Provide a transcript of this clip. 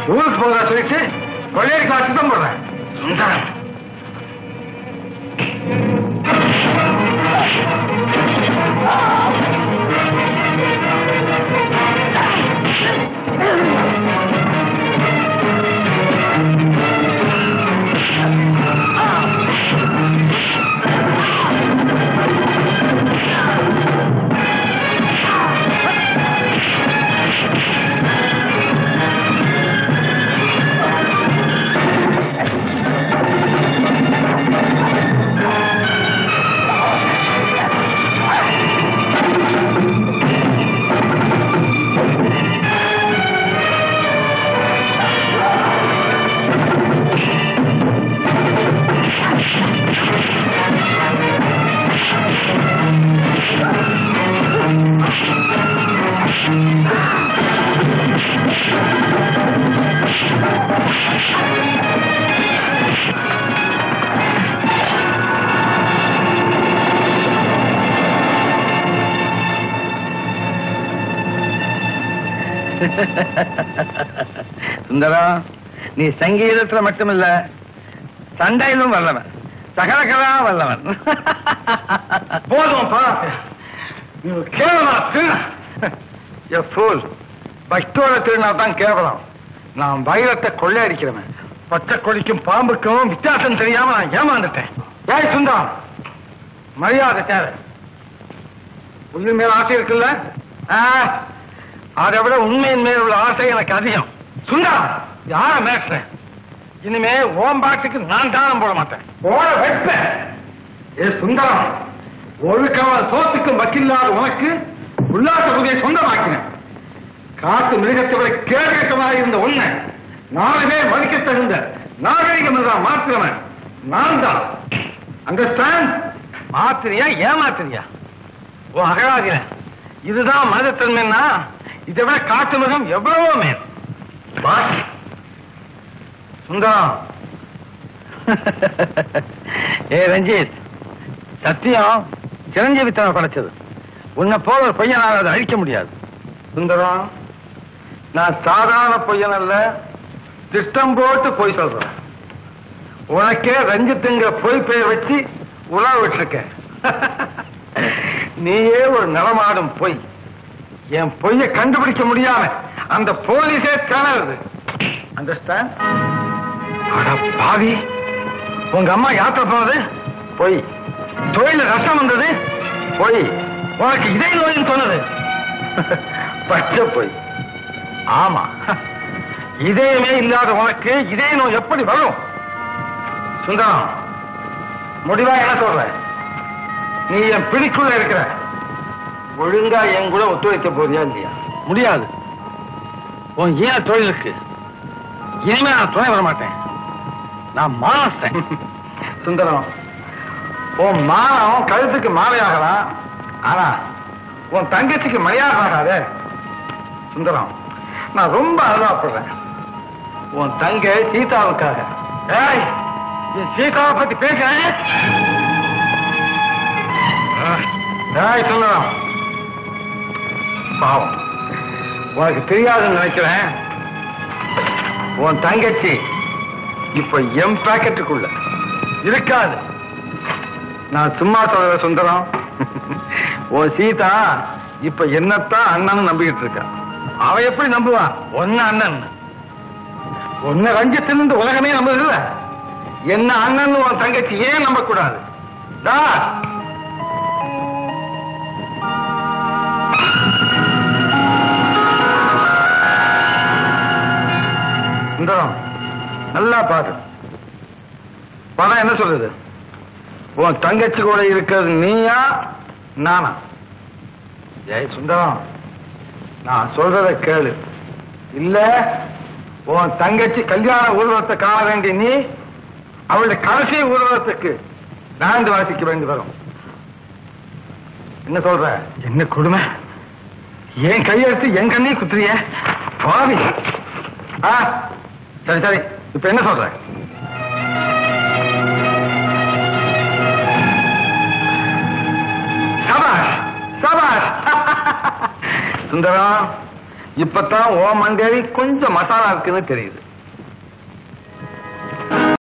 ஊருக்கு போகிறா சொல்லிட்டு கொள்ளையடிக்க அர்த்தம் போடுறேன் சுந்தரம் சுந்தரம் நீ சங்கீதத்துல மட்டுமில்ல சண்டையிலும் வல்லவன் சகலகலா வல்லவன் போதும் கேவலா ஃபூல் பக்தோட திருநா தான் கேவலம் நான் வைரத்தை கொள்ளையடிக்கிறவன் பச்சை கொடிக்கும் பாம்புக்கும் வித்தியாசம் தெரியாம நான் ஏமாந்துட்டேன் ஏய் சுந்தரம் மரியாதை தேவை உயிர் மேல ஆசை இருக்குல்ல ஆ, அதை விட உண்மையின் மேல் உள்ள ஆசை எனக்கு அதிகம் சுந்தரம் யார மேட்றேன் இனிமே ஓம் பாட்டுக்கு நான் தானம் போட மாட்டேன் போட வைப்பேன் ஏ சுந்தரம் ஒரு கவல் சோத்துக்கும் வக்கில்லாத உனக்கு உல்லாச புதிய சொந்தமாக்கினேன் காட்டு மிருகத்தை விட கேடகமாக இருந்த உன்னை நாலு பேர் மதிக்க தகுந்த நாகரிகம் என்றான் மாத்திரவன் நான் தான் அண்டர்ஸ்டாண்ட் மாத்திரியா ஏமாத்திரியா ஓ அகராதில இதுதான் மதத்தன்மைன்னா இதை விட காட்டு மிருகம் எவ்வளவோ மேல் பாஸ் சுந்தரம் ஏ ரஞ்சித் சத்தியம் சிரஞ்சீவித்தனை படைச்சது உன்னை போல ஒரு பையனால் அதை அழிக்க முடியாது சுந்தரம் நான் சாதாரண பொய்யன் அல்ல திட்டம் போட்டு பொய் சொல்றேன் உனக்கே ரஞ்சித்துங்கிற பொய் பெயர் வச்சு உலக விட்டுருக்கேன் நீயே ஒரு நடமாடும் பொய் என் பொய்யை கண்டுபிடிக்க முடியாம அந்த போலீஸே திணறுது அண்டர்ஸ்டாண்ட் அட பாவி உங்க அம்மா யாத்திரை போனது பொய் தொழில ரசம் வந்தது பொய் உனக்கு இதய நோயின்னு சொன்னது பச்சை பொய் ஆமா இதயமே இல்லாத உனக்கு இதய நோய் எப்படி வரும் சுந்தரம் முடிவா என்ன சொல்ற நீ என் பிடிக்குள்ள இருக்கிற ஒழுங்கா என் கூட ஒத்துழைக்க போறியா இல்லையா முடியாது உன் ஏன் தொழிலுக்கு இனிமே நான் துணை வர மாட்டேன் நான் மானஸ்தேன் சுந்தரம் உன் மானம் கழுத்துக்கு மாலையாகலாம் ஆனா உன் தங்கச்சிக்கு மரியாதை ஆகாதே சுந்தரம் நான் ரொம்ப அனுபவப்படுறேன் உன் தங்க சீதாவுக்காக ஏய் என் சீதாவை பத்தி பேசுறேன் ஏய் சுந்தரம் பாவம் உனக்கு தெரியாதுன்னு நினைக்கிறேன் உன் தங்கச்சி இப்ப எம் பாக்கெட்டுக்குள்ள இருக்காது நான் சும்மா சொல்ற சுந்தரம் உன் சீதா இப்ப என்னத்தான் அண்ணன் நம்பிக்கிட்டு இருக்கா அவ எப்படி நம்புவா ஒன்னு அண்ணன் ஒன்னு ரஞ்சித்திலிருந்து உலகமே நம்புது இல்ல என்ன அண்ணன் உன் தங்கச்சி ஏன் நம்ப கூடாது சுந்தரம் நல்லா பாரு படம் என்ன சொல்லுது உன் தங்கச்சி கூட இருக்கிறது நீயா நானா ஜெய் சுந்தரம் நான் சொல்றத கேளு இல்ல உன் தங்கச்சி கல்யாண ஊர்வலத்தை காண வேண்டிய நீ அவளுடைய கடைசி ஊர்வலத்துக்கு பேண்ட் வாசிக்க வேண்டி வரும் என்ன சொல்ற என்ன கொடுமை என் கையெழுத்து என் கண்ணே குத்துறிய பாவி ஆ சரி சரி இப்ப என்ன சொல்ற சபாஷ் சபாஷ் சுந்தரம் இப்பதான் ஓ மண்டேரி கொஞ்சம் மசாலா இருக்குன்னு தெரியுது